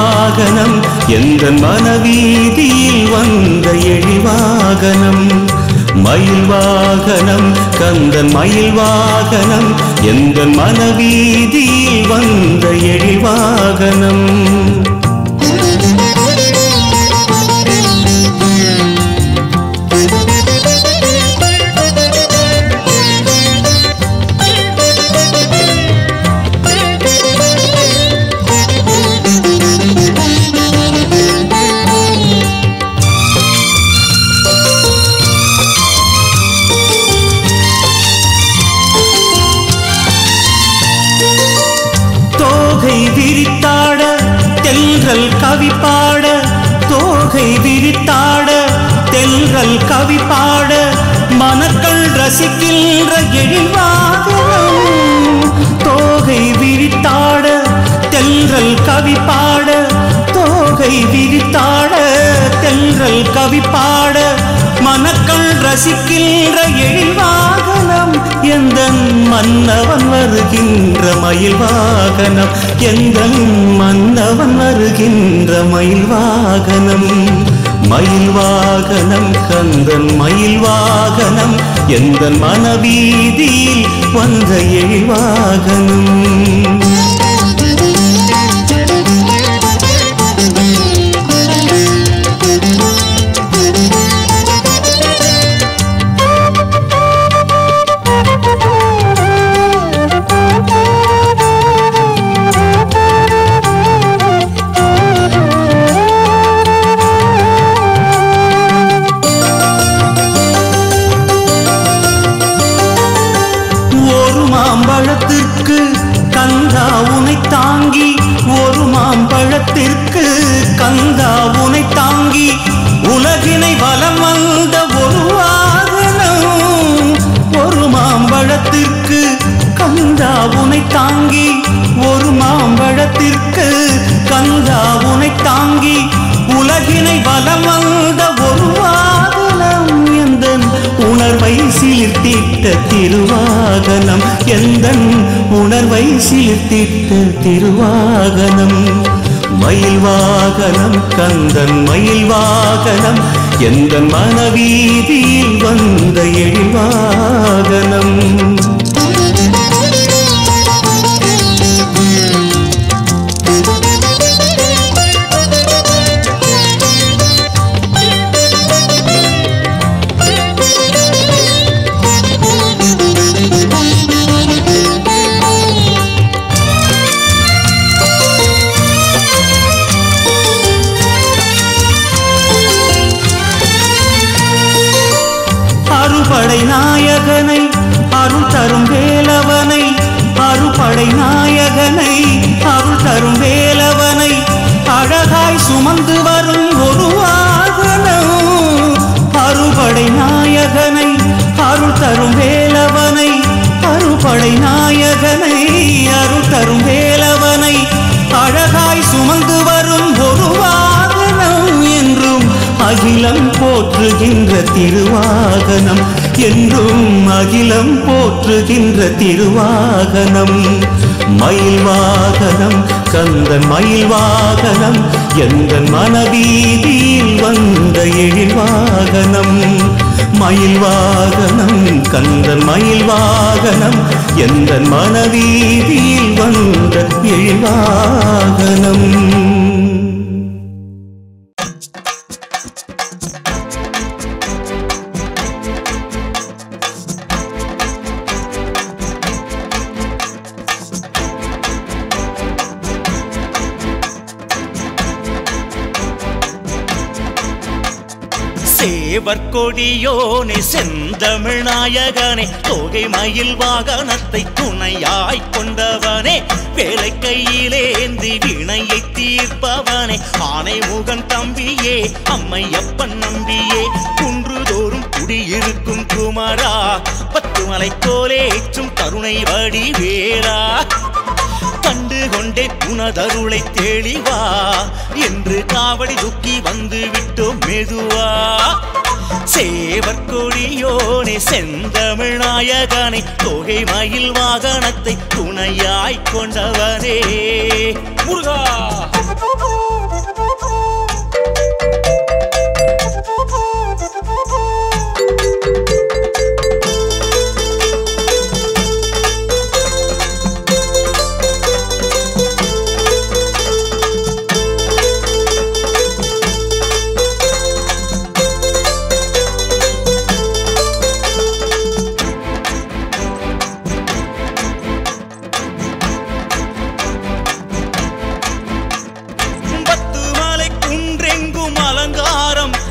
வாகனம் எந்த மனவீதியில் வந்த எழி வாகனம் மயில் வாகனம் கந்தன் மயில் வாகனம் எந்த மனவீதியில் வந்த எழி வாகனம் தோகை விரித்தாட தென்றல் கவி பாட தோகை விரித்தாட தென்றல் கவி பாட மனக்கள் ரசிக்கின்ற எழில்வாகனம் தோகை விரித்தாட தென்றல் கவி பாட தோகை விரித்தாட தென்றல் கவி பாட மனக்கள் ரசிக்கின்ற எழில்வாகனம் எந்த மன்னவன் வருகின்ற மயில் வாகனம் எந்த மன்னவன் வருகின்ற மயில் வாகனம் மயில் வாகனம் கந்தன் மயில் வாகனம் எந்த மனவீதியில் வந்த எழில் வாகனம் ஒரு மாம்பழத்திற்கு கந்தா உனை தாங்கி ஒரு மாம்பழத்திற்கு கந்தா உனை தாங்கி உலகினை வலம் வந்த ஒரு வாகனம் ஒரு மாம்பழத்திற்கு கந்தா உனை தாங்கி ஒரு மாம்பழத்திற்கு கந்தா உனை தாங்கி உலகினை வலம் வந்த ஒரு வாகனம் எந்த உணர்வை சீர்த்திட்ட திருவாகனம் எந்த உணர்வை சீர்த்திட்ட திருவாகனம் மயில் வாகனம் கந்தன் மயில் வாகனம் எந்த மனவீதியில் வந்த எழில் வாகனம் அறுபடை நாயகனை அருள் தரும் வேலவனை அறுபடை நாயகனை அருள் தரும் வேலவனை அழகாய் சுமந்து வரும் ஒரு வாகனம் அறுபடை நாயகனை அருள் தரும் வேலவனை அறுபடை நாயகனை அருள் தரும் வேலவனை அழகாய் சுமந்து வரும் ஒரு வாகனம் என்றும் அகிலம் போற்றுகின்ற திருவாகனம் என்றும் அகிலம் போற்றுகின்ற திருவாகனம் மயில் வாகனம் கந்தன் மயில் வாகனம் எந்த மனவீதியில் வந்த எழில் வாகனம் மயில் வாகனம் கந்தன் மயில் வாகனம் எந்த மனவீதியில் வந்த எழில் வாகனம் சேவற்கொடியோனே செந்தமிழ் நாயகனே தோகை மயில் வாகனத்தை துணையாய் கொண்டவனே வேலை கையிலேந்தி வினையை தீர்ப்பவனே ஆனை முகன் தம்பியே அம்மையப்பன் நம்பியே குன்றுதோறும் குடியிருக்கும் குமரா பத்து மலை கோலேற்றும் கருணை வடிவேலா கண்டு கொண்டே உனதருளை தெளிவா என்று காவடி துக்கி வந்து விட்டோம் மெதுவா சேவற்கொடியோனே செந்தமிழ் நாயகனை தொகை மயில் வாகனத்தை துணையாய் கொண்டவனே முருகா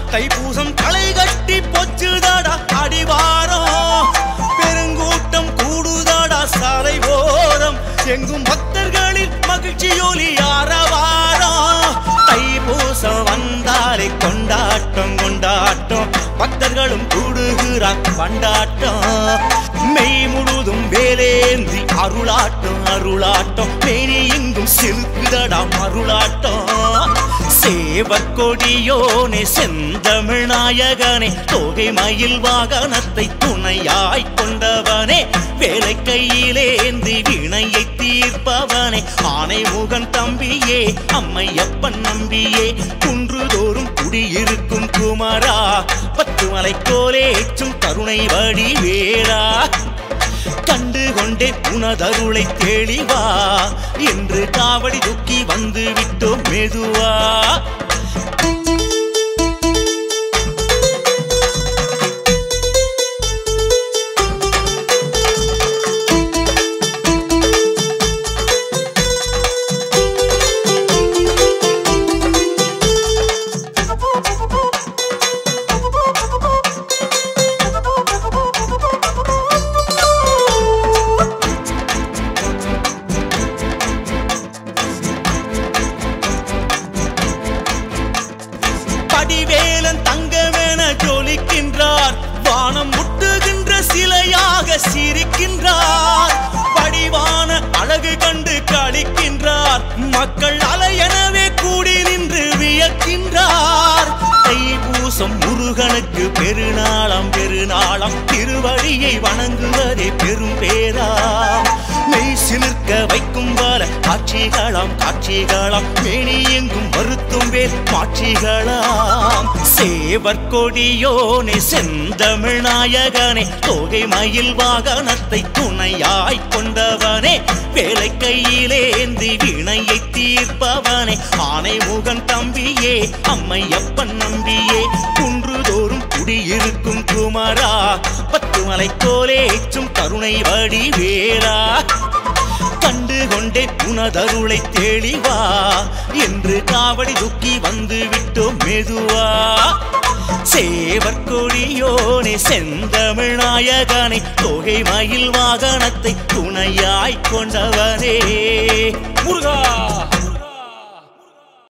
தைப்பூசம் களை கட்டி பொச்சுதாடா அடிவாரம் பெருங்கூட்டம் கூடுதாடா சாலை ஓரம் எங்கும் பக்தர்களின் மகிழ்ச்சியொலி ஆரவாரம் தைப்பூசம் வந்தாலே கொண்டாட்டம் கொண்டாட்டம் பக்தர்களும் கூடுகிறார் கொண்டாட்டம் மெய் முழுதும் வேலேந்தி அருளாட்டம் அருளாட்டம் மேனி எங்கும் செலுக்குதடா மருளாட்டம் சேவக்கொடியோனே செந்தமிழ் நாயகனே தொகை மயில் வாகனத்தை துணையாய் கொண்டவனே வேலை கையிலேந்தி வினையை தீர்ப்பவனே ஆனை முகன் தம்பியே அம்மையப்பன் நம்பியே குன்றுதோறும் குடியிருக்கும் குமரா பத்து மலை கோலேச்சும் கருணை வடிவேலா கண்டு கொண்டே உனதருளை தெளிவா என்று காவடி தூக்கி வந்து விட்டோம் மெதுவா படிவேலன் தங்கமென ஜொலிக்கின்றார் வானம் முட்டுகின்ற சிலையாக சிரிக்கின்றார் படிவான அழகு கண்டு களிக்கின்றார் மக்கள் அலையெனவே கூடி நின்று வியக்கின்றார் தைப்பூசம் முருகனுக்கு பெருநாளம் பெருநாளம் திருவடியை வணங்குவதே பெரும் பேராம் மெய் சிலிர்க்க வைக்கும் வர காட்சிகளாம் காட்சிகளாம் மேனி எங்கும் வருத்தும் வேல் காட்சிகளாம் சேவர் கொடியோனே செந்தமிழ் நாயகனே தொகை மயில் வாகனத்தை துணையாய் கொண்டவனே வேலை கையிலேந்தி வினையை தீர்ப்பவனே ஆனை முகன் தம்பியே அம்மையப்பன் நம்பியே குன்றுதோறும் குடியிருக்கும் குமரா பத்து மலை கோலேச்சும் கருணை வடிவேலா கண்டு கொண்டே உனதருளை தெளிவா என்று காவடி துக்கி வந்து விட்டோம் மெதுவா சேவற்கொடியோனே செந்தமிழ் நாயகனை தொகை மயில் வாகனத்தை துணையாய் கொண்டவனே முருகா